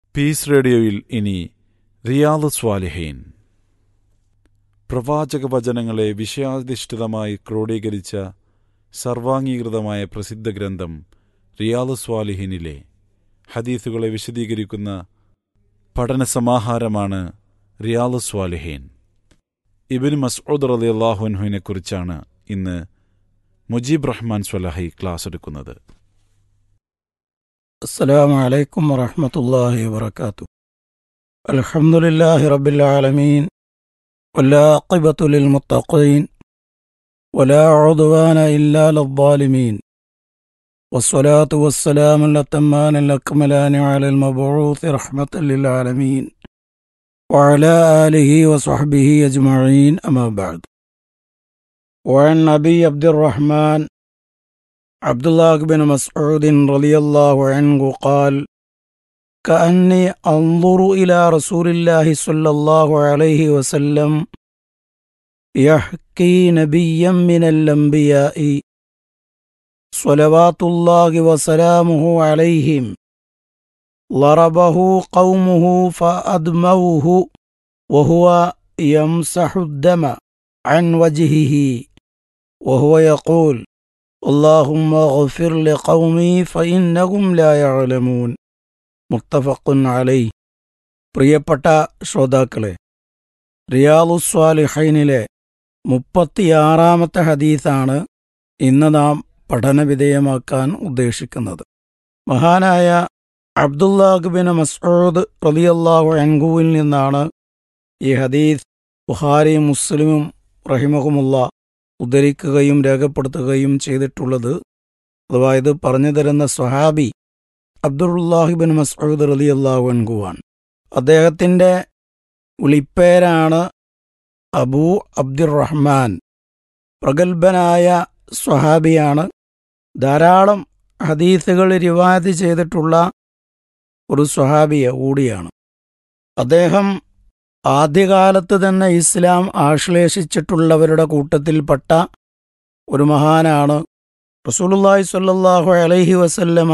Piece റേഡിയോയിൽ ഇനി Riyadh സ്വാലിഹീൻ പ്രവാചക വചനങ്ങളെ വിഷയാധിഷ്ഠിതമായി ക്രോഡീകരിച്ച സർവാംഗീകൃതമായ പ്രസിദ്ധ ഗ്രന്ഥം റിയാദ് സ്വാലിഹീനിലെ ഹദീസുകളെ വിശദീകരിക്കുന്ന പഠന സമാഹാരമാണ് റിയാദ് സ്വാലിഹീൻ ഇബിൻ മസ്ഊദ് റലി അള്ളാഹുൻഹുവിനെ കുറിച്ചാണ് ഇന്ന് മുജീബ് റഹ്മാൻ സ്വലഹി ക്ലാസ് എടുക്കുന്നത് السلام عليكم ورحمة الله وبركاته الحمد لله رب العالمين والعاقبة للمتقين ولا عدوان إلا للظالمين والصلاة والسلام الأتمان الأكملان على المبعوث رحمة للعالمين وعلى آله وصحبه أجمعين أما بعد وعن أبي عبد الرحمن عبد الله بن مسعود رضي الله عنه قال كأني أنظر إلى رسول الله صلى الله عليه وسلم يحكي نبيا من الأنبياء صلوات الله وسلامه عليهم ضربه قومه فأدموه وهو يمسح الدم عن وجهه وهو يقول اللهم اغفر لقومي فإنهم لا يعلمون മുത്തഫഖുൻ അലൈ പ്രിയപ്പെട്ട ശ്രോതാക്കളെ റിയാലുസ്വാലിഹൈനിലെ മുപ്പത്തിയാറാമത്തെ ഹദീസാണ് ഇന്ന് നാം പഠനവിധേയമാക്കാൻ ഉദ്ദേശിക്കുന്നത് മഹാനായ അബ്ദുല്ലാഹ് ബിൻ മസ്ഊദ് റലിയല്ലാഹു അൻഹുവിൽ നിന്നാണ് ഈ ഹദീസ് ബുഹാരി മുസ്ലിമും റഹിമഹുമുള്ള ഉദ്ധരിക്കുകയും രേഖപ്പെടുത്തുകയും ചെയ്തിട്ടുള്ളത് അഥവാ ഇത് പറഞ്ഞു തരുന്ന സ്വഹാബി അബ്ദുല്ലാഹിബിൻ മസ്ഊദ് റലി അള്ളാഹു അൻഹുവാണ് അദ്ദേഹത്തിൻ്റെ വിളിപ്പേരാണ് അബൂ അബ്ദുറഹ്മാൻ പ്രഗത്ഭനായ സ്വഹാബിയാണ് ധാരാളം ഹദീസുകൾ റിവായത്ത് ചെയ്തിട്ടുള്ള ഒരു സ്വഹാബിയ കൂടിയാണ് അദ്ദേഹം ആദ്യകാലത്ത് തന്നെ ഇസ്ലാം ആശ്ലേഷിച്ചിട്ടുള്ളവരുടെ കൂട്ടത്തിൽപ്പെട്ട ഒരു മഹാനാണ് റസൂലുള്ളാഹി സ്വല്ലല്ലാഹു അലൈഹി വസല്ലമ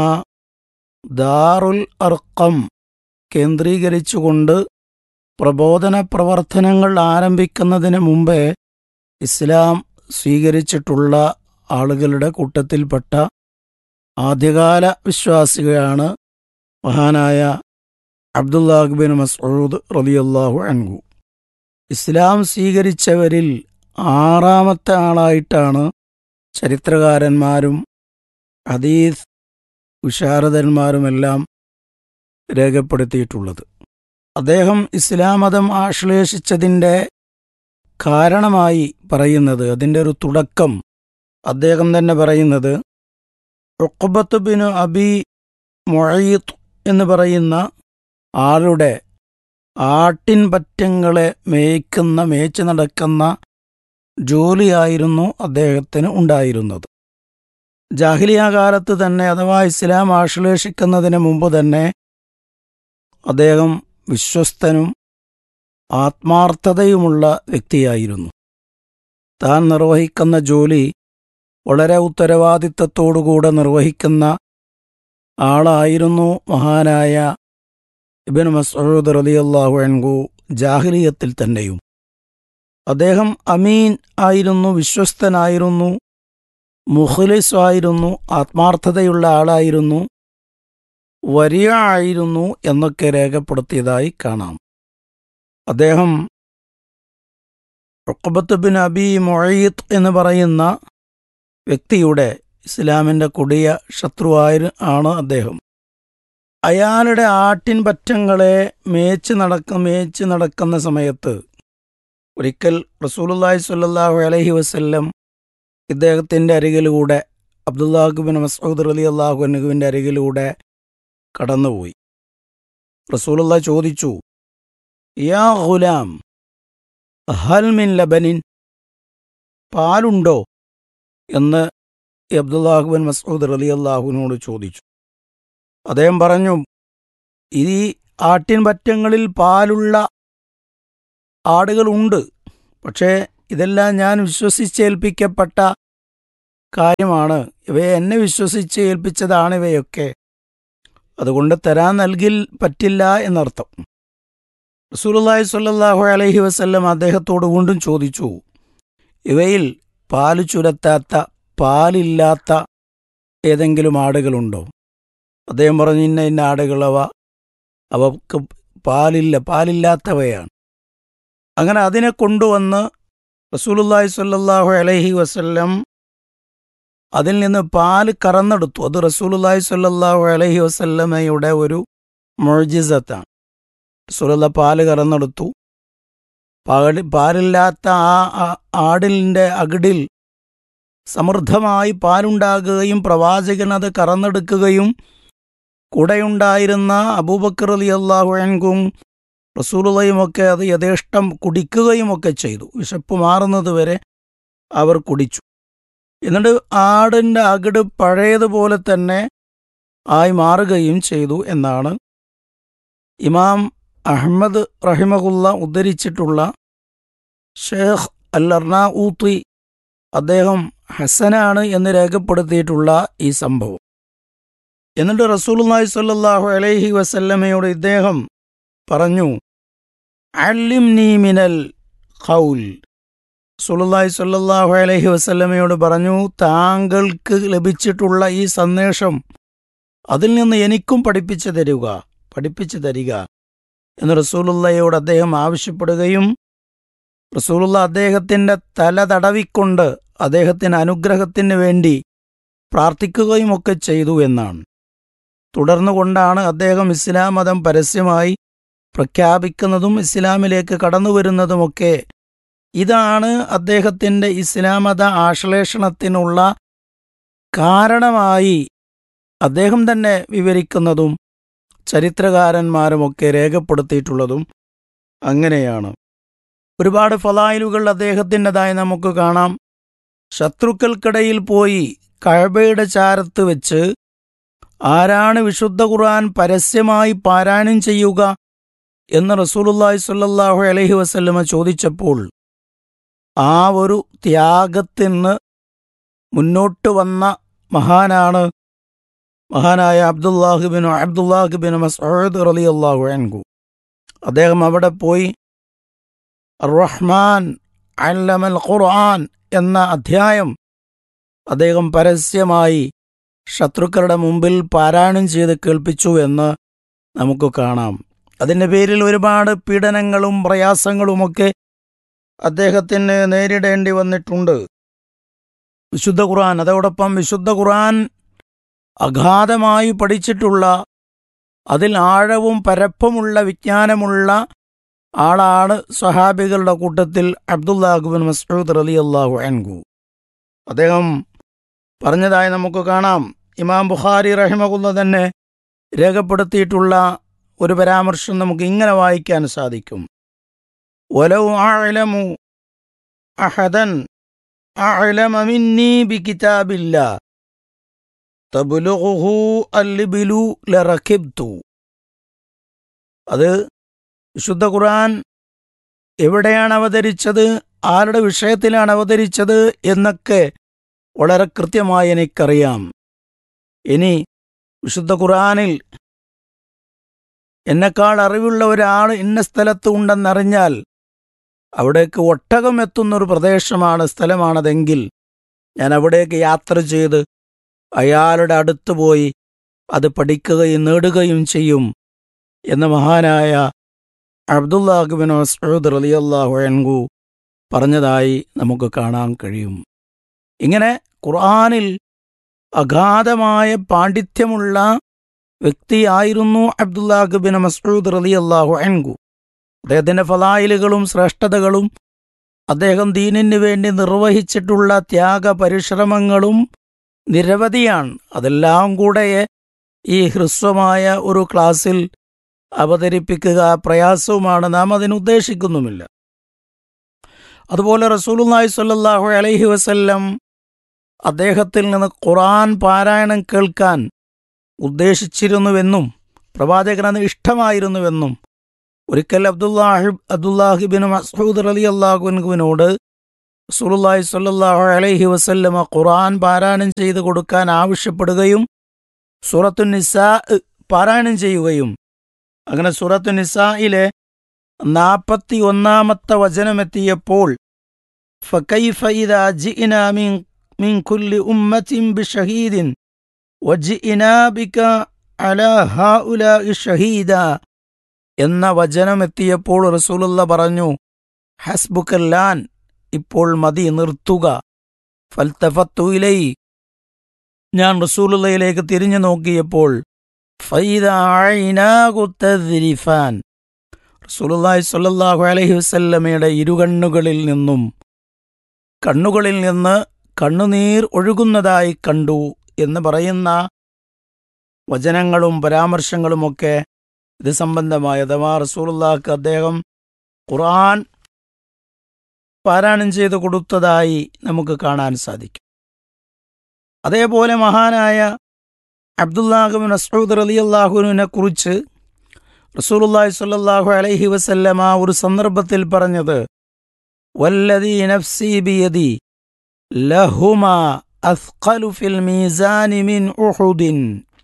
ദാറുൽ അർക്കം കേന്ദ്രീകരിച്ചുകൊണ്ട് പ്രബോധന പ്രവർത്തനങ്ങൾ ആരംഭിക്കുന്നതിന് മുമ്പേ ഇസ്ലാം സ്വീകരിച്ചിട്ടുള്ള ആളുകളുടെ കൂട്ടത്തിൽപ്പെട്ട ആദ്യകാല വിശ്വാസികളാണ് മഹാനായ അബ്ദുല്ലാഹ് ബിൻ മസ്ഊദ് റളിയല്ലാഹു അൻഹു ഇസ്ലാം സ്വീകരിച്ചവരിൽ ആറാമത്തെ ആളായിട്ടാണ് ചരിത്രകാരന്മാരും ഹദീസ് വിശാരദന്മാരുമെല്ലാം രേഖപ്പെടുത്തിയിട്ടുള്ളത് അദ്ദേഹം ഇസ്ലാം മതം ആശ്ലേഷിച്ചതിൻ്റെ കാരണമായി പറയുന്നത് അതിൻ്റെ ഒരു തുടക്കം അദ്ദേഹം തന്നെ പറയുന്നത് ഉഖബത്ത് ബിൻ അബി മൊഴീത്ത് എന്ന് പറയുന്ന ആളുടെ ആട്ടിൻ പറ്റങ്ങളെ മേയ്ക്കുന്ന മേച്ചു നടക്കുന്ന ജോലിയായിരുന്നു അദ്ദേഹത്തിന് ഉണ്ടായിരുന്നത് ജാഹിലിയ കാലത്ത് തന്നെ അഥവാ ഇസ്ലാം ആശ്ലേഷിക്കുന്നതിന് മുമ്പ് തന്നെ അദ്ദേഹം വിശ്വസ്തനും ആത്മാർത്ഥതയുമുള്ള വ്യക്തിയായിരുന്നു താൻ നിർവഹിക്കുന്ന ജോലി വളരെ ഉത്തരവാദിത്തത്തോടുകൂടെ നിർവഹിക്കുന്ന ആളായിരുന്നു മഹാനായ ഇബിൻ മസൂദ് റലിയല്ലാഹു അൻഹു ജാഹിലിയത്തിൽ തന്നെയും അദ്ദേഹം അമീൻ ആയിരുന്നു വിശ്വസ്തനായിരുന്നു മുഖ്ലിസ് ആയിരുന്നു ആത്മാർത്ഥതയുള്ള ആളായിരുന്നു വരിയ ആയിരുന്നു എന്നൊക്കെ രേഖപ്പെടുത്തിയതായി കാണാം അദ്ദേഹം ഒക്കബത്ത് ബിൻ അബി മൊയ്ത്ത് എന്ന് പറയുന്ന വ്യക്തിയുടെ ഇസ്ലാമിൻ്റെ കൊടിയ ശത്രുവായ ആണ് അദ്ദേഹം അയാളുടെ ആട്ടിൻ പറ്റങ്ങളെ മേച്ച് നടക്ക മേച്ച് നടക്കുന്ന സമയത്ത് ഒരിക്കൽ റസൂലുല്ലാഹി സ്വല്ലല്ലാഹു അലൈഹി വസല്ലം ഇദ്ദേഹത്തിൻ്റെ അരികിലൂടെ അബ്ദുല്ലാഹുബിൻ മസൂദ് അലി അള്ളാഹു അനുഹുവിൻ്റെ അരികിലൂടെ കടന്നുപോയി റസൂലുള്ള ചോദിച്ചു യാ ഗുലാം ഹൽ മിൻ ലബനിൻ പാലുണ്ടോ എന്ന് അബ്ദുല്ലാഹുബിൻ മസൂദ് അലി അള്ളാഹുവിനോട് ചോദിച്ചു അദ്ദേഹം പറഞ്ഞു ഈ ആട്ടിൻ പറ്റങ്ങളിൽ പാലുള്ള ആടുകളുണ്ട് പക്ഷേ ഇതെല്ലാം ഞാൻ വിശ്വസിച്ചേൽപ്പിക്കപ്പെട്ട കാര്യമാണ് ഇവയെ എന്നെ വിശ്വസിച്ച് ഏൽപ്പിച്ചതാണ് ഇവയൊക്കെ അതുകൊണ്ട് തരാൻ നൽകിൽ പറ്റില്ല എന്നർത്ഥം റസൂലുള്ളാഹി സ്വല്ലല്ലാഹു അലൈഹി വസല്ലം അദ്ദേഹത്തോട് വീണ്ടും ചോദിച്ചു ഇവയിൽ പാല് ചുരത്താത്ത പാലില്ലാത്ത ഏതെങ്കിലും ആടുകളുണ്ടോ അദ്ദേഹം പറഞ്ഞു ഇന്ന ഇന്ന ആടുകളവ അവക്ക് പാലില്ല പാലില്ലാത്തവയാണ് അങ്ങനെ അതിനെ കൊണ്ടുവന്ന് റസൂലുള്ളാഹി സ്വല്ലല്ലാഹു അലൈഹി വസല്ലം അതിൽ നിന്ന് പാല് കറന്നെടുത്തു അത് റസൂലുള്ളാഹി സ്വല്ലല്ലാഹു അലൈഹി വസല്ലമയുടെ ഒരു മൊഴിജിസത്താണ് റസൂലുള്ള പാല് കറന്നെടുത്തു പാല് പാലില്ലാത്ത ആ ആ- ആടിലിൻ്റെ അകിടിൽ സമൃദ്ധമായി പാലുണ്ടാകുകയും പ്രവാചകൻ അത് കറന്നെടുക്കുകയും കൂടെയുണ്ടായിരുന്ന അബൂബക്കർ അലി അള്ളാഹു അൻകും റസൂലുള്ളയുമൊക്കെ അത് യഥേഷ്ടം കുടിക്കുകയുമൊക്കെ ചെയ്തു വിശപ്പ് മാറുന്നത് വരെ അവർ കുടിച്ചു എന്നിട്ട് ആടിൻ്റെ അകിട് പഴയതുപോലെ തന്നെ ആയി മാറുകയും ചെയ്തു എന്നാണ് ഇമാം അഹമ്മദ് റഹിമഹുല്ല ഉദ്ധരിച്ചിട്ടുള്ള ഷേഖ് അൽ അർണാഊത്തി അദ്ദേഹം ഹസനാണ് എന്ന് രേഖപ്പെടുത്തിയിട്ടുള്ള ഈ സംഭവം എന്നിട്ട് റസൂലുള്ളാഹി സ്വല്ലല്ലാഹു അലൈഹി വസല്ലമയോട് ഇദ്ദേഹം പറഞ്ഞു അല്ലിംനീ മിനൽ ഖൗൽ റസൂലുള്ളാഹി സ്വല്ലല്ലാഹു അലൈഹി വസല്ലമയോട് പറഞ്ഞു താങ്കൾക്ക് ലഭിച്ചിട്ടുള്ള ഈ സന്ദേശം അതിൽ നിന്ന് എനിക്കും പഠിപ്പിച്ചു തരിക പഠിപ്പിച്ചു തരിക എന്ന് റസൂലുള്ളയോട് അദ്ദേഹം ആവശ്യപ്പെടുകയും റസൂലുള്ള അദ്ദേഹത്തിൻ്റെ തല തടവിക്കൊണ്ട് അദ്ദേഹത്തിന് അനുഗ്രഹത്തിന് വേണ്ടി പ്രാർത്ഥിക്കുകയുമൊക്കെ ചെയ്തു എന്നാണ് തുടർന്നുകൊണ്ടാണ് അദ്ദേഹം ഇസ്ലാം മതം പരസ്യമായി പ്രഖ്യാപിക്കുന്നതും ഇസ്ലാമിലേക്ക് കടന്നുവരുന്നതുമൊക്കെ ഇതാണ് അദ്ദേഹത്തിൻ്റെ ഇസ്ലാമത ആശ്ലേഷണത്തിനുള്ള കാരണമായി അദ്ദേഹം തന്നെ വിവരിക്കുന്നതും ചരിത്രകാരന്മാരുമൊക്കെ രേഖപ്പെടുത്തിയിട്ടുള്ളതും അങ്ങനെയാണ് ഒരുപാട് ഫലായിലുകൾ അദ്ദേഹത്തിൻ്റെതായി നമുക്ക് കാണാം ശത്രുക്കൾക്കിടയിൽ പോയി കഴബയുടെ ചാരത്ത് വെച്ച് ആരാണ് വിശുദ്ധ ഖുർആൻ പരസ്യമായി പാരായണം ചെയ്യുക എന്ന് റസൂലുള്ളാഹി സ്വല്ലല്ലാഹു അലൈഹി വസല്ലമ ചോദിച്ചപ്പോൾ ആ ഒരു ത്യാഗത്തിന് മുന്നോട്ട് വന്ന മഹാനാണ് മഹാനായ അബ്ദുല്ലാഹിബിൻ അബ്ദുല്ലാഹിബിൻ മസൂദ് റളിയല്ലാഹു അൻഹു അദ്ദേഹം അവിടെ പോയി റഹ്മാൻ അല്ലമൽ ഖുർആൻ എന്ന അധ്യായം അദ്ദേഹം പരസ്യമായി ശത്രുക്കളുടെ മുമ്പിൽ പാരായണം ചെയ്ത് കേൾപ്പിച്ചു എന്ന് നമുക്ക് കാണാം അതിൻ്റെ പേരിൽ ഒരുപാട് പീഡനങ്ങളും പ്രയാസങ്ങളുമൊക്കെ അദ്ദേഹത്തിന് നേരിടേണ്ടി വന്നിട്ടുണ്ട് വിശുദ്ധ ഖുർആൻ അതോടൊപ്പം വിശുദ്ധ ഖുർആൻ അഗാധമായി പഠിച്ചിട്ടുള്ള അതിൽ ആഴവും പരപ്പുമുള്ള വിജ്ഞാനമുള്ള ആളാണ് സ്വഹാബികളുടെ കൂട്ടത്തിൽ അബ്ദുല്ലാഹുബിൻ മസ്ഊദ് റലി അള്ളാഹു അൻഹു അദ്ദേഹം പറഞ്ഞതായി നമുക്ക് കാണാം ഇമാം ബുഖാരി റഹിമകുല്ല തന്നെ രേഖപ്പെടുത്തിയിട്ടുള്ള ഒരു പരാമർശം നമുക്ക് ഇങ്ങനെ വായിക്കാൻ സാധിക്കും ഒലൗ അഅലമു അഹദൻ അഅലമ മിന്നി ബികിതാബില്ല തബ്ലുഗുഹു അൽബിലു ലറകിബ്തു അത് വിശുദ്ധ ഖുർആൻ എവിടെയാണ് അവതരിച്ചത് ആരുടെ വിഷയത്തിലാണ് അവതരിച്ചത് എന്നൊക്കെ വളരെ കൃത്യമായി എനിക്കറിയാം ഇനി വിശുദ്ധ ഖുർആനിൽ എന്നെക്കാൾ അറിവുള്ള ഒരാൾ ഇന്ന സ്ഥലത്ത് ഉണ്ടെന്നറിഞ്ഞാൽ അവിടേക്ക് ഒട്ടകം എത്തുന്നൊരു പ്രദേശമാണ് സ്ഥലമാണതെങ്കിൽ ഞാൻ അവിടേക്ക് യാത്ര ചെയ്ത് അയാളുടെ അടുത്ത് പോയി അത് പഠിക്കുകയും നേടുകയും ചെയ്യും എന്ന് മഹാനായ അബ്ദുല്ലാഹുബിൻ മസ്ഊദ് റളിയല്ലാഹു അൻഹു പറഞ്ഞതായി നമുക്ക് കാണാൻ കഴിയും ഇങ്ങനെ ഖുർആനിൽ അഗാധമായ പാണ്ഡിത്യമുള്ള വ്യക്തിയായിരുന്നു അബ്ദുല്ലാഹുബിൻ മസ്ഊദ് റളിയല്ലാഹു അൻഹു അദ്ദേഹത്തിൻ്റെ ഫലായിലുകളും ശ്രേഷ്ഠതകളും അദ്ദേഹം ദീനിന് വേണ്ടി നിർവഹിച്ചിട്ടുള്ള ത്യാഗ പരിശ്രമങ്ങളും നിരവധിയാണ് അതെല്ലാം കൂടെ ഈ ഹ്രസ്വമായ ഒരു ക്ലാസ്സിൽ അവതരിപ്പിക്കുക പ്രയാസവുമാണ് നാം അതിനുദ്ദേശിക്കുന്നുമില്ല അതുപോലെ റസൂലുല്ലാഹി സ്വല്ലല്ലാഹു അലൈഹി വസല്ലം അദ്ദേഹത്തിൽ നിന്ന് ഖുർആൻ പാരായണം കേൾക്കാൻ ഉദ്ദേശിച്ചിരുന്നുവെന്നും പ്രവാചകൻ അത് ഇഷ്ടമായിരുന്നുവെന്നും ഒരിക്കൽ അബ്ദുല്ലാഹി അബ്ദുല്ലാഹിബിൻ മസൂദ് അലി അള്ളാഹുവിനോട് റസൂലുള്ളാഹി സ്വല്ലല്ലാഹു അലൈഹി വസല്ലമ ഖുർആൻ പാരായണം ചെയ്തു കൊടുക്കാൻ ആവശ്യപ്പെടുകയും സൂറത്തു നിസാ പാരായണം ചെയ്യുകയും അങ്ങനെ സൂറത്തു നിസായിലെ നാൽപ്പത്തി ഒന്നാമത്തെ വചനമെത്തിയപ്പോൾ فكيف إذا جئنا من من كل أمة بشهيد وجئنا بك على هؤلاء شهيدا എന്ന വചനമെത്തിയപ്പോൾ റസൂലുള്ള പറഞ്ഞു ഹസ്ബുക്കല്ലാൻ ഇപ്പോൾ മതി നിർത്തുക ഫൽത്തഫത്തുയിലൈ ഞാൻ റസൂലുള്ളയിലേക്ക് തിരിഞ്ഞു നോക്കിയപ്പോൾ ഫൈദാൻ റസൂലുള്ളാഹി സ്വല്ലല്ലാഹു അലൈഹി വസല്ലമയുടെ ഇരുകണ്ണുകളിൽ നിന്നും കണ്ണുകളിൽ നിന്ന് കണ്ണുനീർ ഒഴുകുന്നതായി കണ്ടു എന്ന് പറയുന്ന വചനങ്ങളും പരാമർശങ്ങളുമൊക്കെ ഇത് സംബന്ധമായ അഥവാ റസൂലുള്ളാഹ്ക്ക് അദ്ദേഹം ഖുർആൻ പാരായണം ചെയ്തു കൊടുത്തതായി നമുക്ക് കാണാൻ സാധിക്കും അതേപോലെ മഹാനായ അബ്ദുല്ലാഹുബിൻ മസ്ഊദ് റളിയല്ലാഹുവിനെ കുറിച്ച് റസൂലുള്ളാഹി സ്വല്ലല്ലാഹു അലൈഹി വസല്ലമ ഒരു സന്ദർഭത്തിൽ പറഞ്ഞത് വല്ലദീ നഫ്സി ബിയദി ലഹുമ അസ്ഖലു ഫിൽ മീസാനി മിൻ ഉഹുദിൻ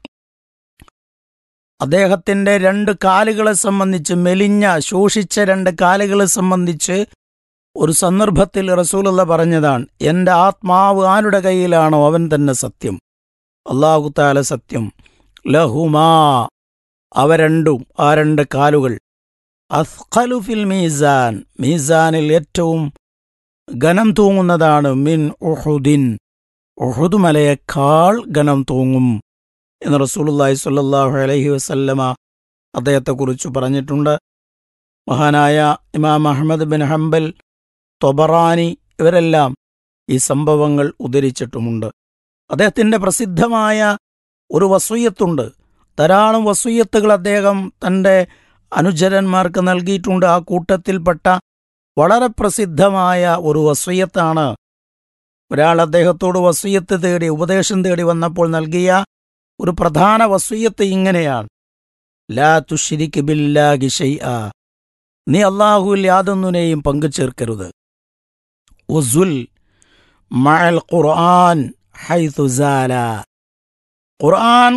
അദ്ദേഹത്തിന്റെ രണ്ട് കാലുകളെ സംബന്ധിച്ച് മെലിഞ്ഞ ശോഷിച്ച രണ്ട് കാലുകളെ സംബന്ധിച്ച് ഒരു സന്ദർഭത്തിൽ റസൂലുള്ള പറഞ്ഞതാണ് എന്റെ ആത്മാവ് ആരുടെ കയ്യിലാണോ അവൻ തന്നെ സത്യം അള്ളാഹു താല സത്യം ലഹുമാ അവ രണ്ടും ആ രണ്ട് കാലുകൾ അസ്ഖലു ഫിൽ മീസാൻ മീസാനിൽ ഏറ്റവും ഘനം തൂങ്ങുന്നതാണ് മിൻ ഉഹുദിൻ ഉഹുദ് മലയേക്കാൾ ഘനം തൂങ്ങും എന്ന് റസൂലുള്ളാഹി സ്വല്ലല്ലാഹു അലൈഹി വസല്ലമ അദ്ദേഹത്തെക്കുറിച്ച് പറഞ്ഞിട്ടുണ്ട് മഹാനായ ഇമാം അഹമ്മദ് ബിൻ ഹംബൽ തൊബറാനി ഇവരെല്ലാം ഈ സംഭവങ്ങൾ ഉദ്ധരിച്ചിട്ടുമുണ്ട് അദ്ദേഹത്തിന്റെ പ്രസിദ്ധമായ ഒരു വസൂയത്തുണ്ട് ധാരാളം വസൂയത്തുകൾ അദ്ദേഹം തന്റെ അനുചരന്മാർക്ക് നൽകിയിട്ടുണ്ട് ആ കൂട്ടത്തിൽപ്പെട്ട വളരെ പ്രസിദ്ധമായ ഒരു വസൂയത്താണ് ഒരാൾ അദ്ദേഹത്തോട് വസൂയത്ത് തേടി ഉപദേശം തേടി വന്നപ്പോൾ നൽകിയ ഒരു പ്രധാന വസൂയത്ത് ഇങ്ങനെയാണ് ലാ തുഷിരിക്ക് ബില്ലാഹി ഷൈആ നീ അള്ളാഹുവിൽ യാതൊന്നിനെയും പങ്കുചേർക്കരുത് ഉസുൽ മഅൽ ഖുർആൻ ഹൈതു സാല ഖുർആൻ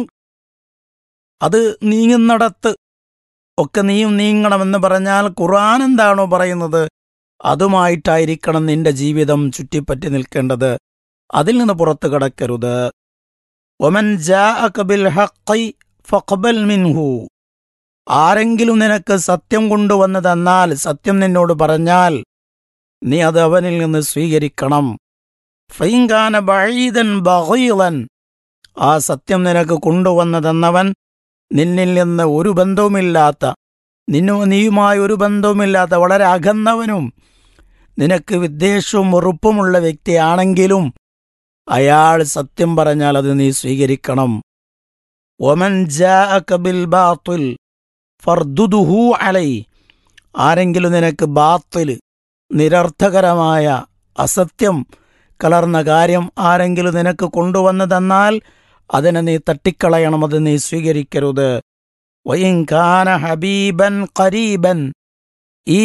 അത് നീങ്ങുന്നിടത്ത് ഒക്കെ നീയും നീങ്ങണമെന്ന് പറഞ്ഞാൽ ഖുർആൻ എന്താണോ പറയുന്നത് അതുമായിട്ടായിരിക്കണം നിന്റെ ജീവിതം ചുറ്റിപ്പറ്റി നിൽക്കേണ്ടത് അതിൽ നിന്ന് പുറത്തു കടക്കരുത് ഒമൻ ബിൽ ഹഖി ഫഖബൽ മിൻഹു ആരെങ്കിലും നിനക്ക് സത്യം കൊണ്ടുവന്ന് തന്നാൽ സത്യം നിന്നോട് പറഞ്ഞാൽ നീ അത് അവനിൽ നിന്ന് സ്വീകരിക്കണം ഫൈങ്കാന ബഴീതൻ ബഹീലൻ ആ സത്യം നിനക്ക് കൊണ്ടുവന്ന് തന്നവൻ നിന്നിൽ നിന്ന് ഒരു ബന്ധവുമില്ലാത്ത നിന്നു നീയുമായി ഒരു ബന്ധവുമില്ലാത്ത വളരെ അകന്നവനും നിനക്ക് വിദ്വേഷവും വെറുപ്പുമുള്ള വ്യക്തിയാണെങ്കിലും അയാൾ സത്യം പറഞ്ഞാൽ അത് നീ സ്വീകരിക്കണം ഒമൻ ബിൽ ബാത്തുൽ ഫർദുദുഹു അലൈ ആരെങ്കിലും നിനക്ക് ബാത്തിൽ നിരർത്ഥകരമായ അസത്യം കലർന്ന കാര്യം ആരെങ്കിലും നിനക്ക് കൊണ്ടുവന്ന് തന്നാൽ അതിനെ നീ തട്ടിക്കളയണം അത് നീ സ്വീകരിക്കരുത് വയിങ്കാന ഹബീബൻ കരീബൻ ഈ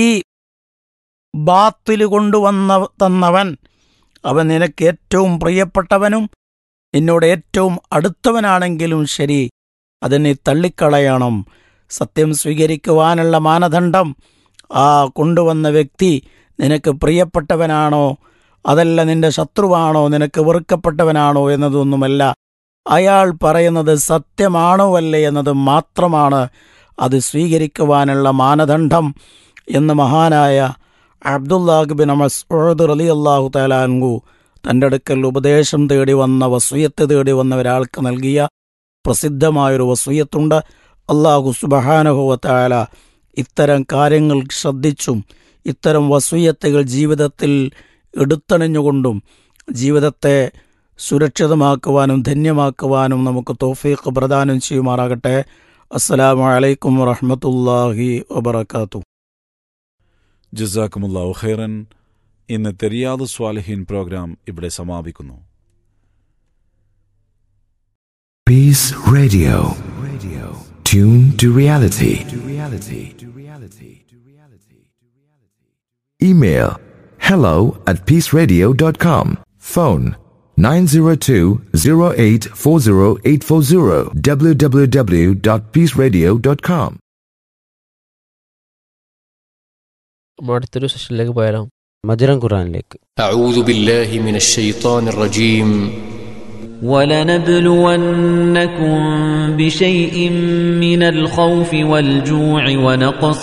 ബാത്തിൽ കൊണ്ടുവന്ന തന്നവൻ അവൻ നിനക്ക് ഏറ്റവും പ്രിയപ്പെട്ടവനും നിന്നോട് ഏറ്റവും അടുത്തവനാണെങ്കിലും ശരി അതിനെ തള്ളിക്കളയണം സത്യം സ്വീകരിക്കുവാനുള്ള മാനദണ്ഡം ആ കൊണ്ടുവന്ന വ്യക്തി നിനക്ക് പ്രിയപ്പെട്ടവനാണോ അതല്ല നിന്റെ ശത്രുവാണോ നിനക്ക് വെറുക്കപ്പെട്ടവനാണോ എന്നതൊന്നുമല്ല അയാൾ പറയുന്നത് സത്യമാണോ അല്ലേ എന്നത് മാത്രമാണ് അത് സ്വീകരിക്കുവാനുള്ള മാനദണ്ഡം എന്ന് മഹാനായ അബ്ദുല്ലാഹ് ബിൻ മസ്ഊദ് അലി അള്ളാഹു താലാൻഗു തൻ്റെ അടുക്കൽ ഉപദേശം തേടി വന്ന വസൂയത്ത് തേടി വന്ന ഒരാൾക്ക് നൽകിയ പ്രസിദ്ധമായൊരു വസൂയത്തുണ്ട് അള്ളാഹു സുബഹാനുഭവത്തായ ഇത്തരം കാര്യങ്ങൾ ശ്രദ്ധിച്ചും ഇത്തരം വസൂയത്തുകൾ ജീവിതത്തിൽ എടുത്തണിഞ്ഞുകൊണ്ടും ജീവിതത്തെ സുരക്ഷിതമാക്കുവാനും ധന്യമാക്കുവാനും നമുക്ക് തോഫീഖ് പ്രദാനം ചെയ്യുമാറാകട്ടെ അസ്സലാമു അലൈക്കും വറഹമത്തല്ലാഹി വബർക്കാത്തു ജസാക്കുമുല്ലാഹു ഖൈറൻ ഇന്നത്തെ റിയാദ് സ്വാലിഹീൻ പ്രോഗ്രാം ഇവിടെ സമാപിക്കുന്നു Peace Radio. Radio. Tune to reality. To reality. To reality. To reality. Email hello at peaceradio.com. Phone 902-0840840 www.peaceradio.com. നമ്മൾ അടുത്തൊരു സെഷനിലേക്ക് പോയാലോ മധുരം ഖുറാനിലേക്ക് أعوذ بالله من الشيطان الرجيم ولنبلونكم بشيء من الخوف والجوع ونقص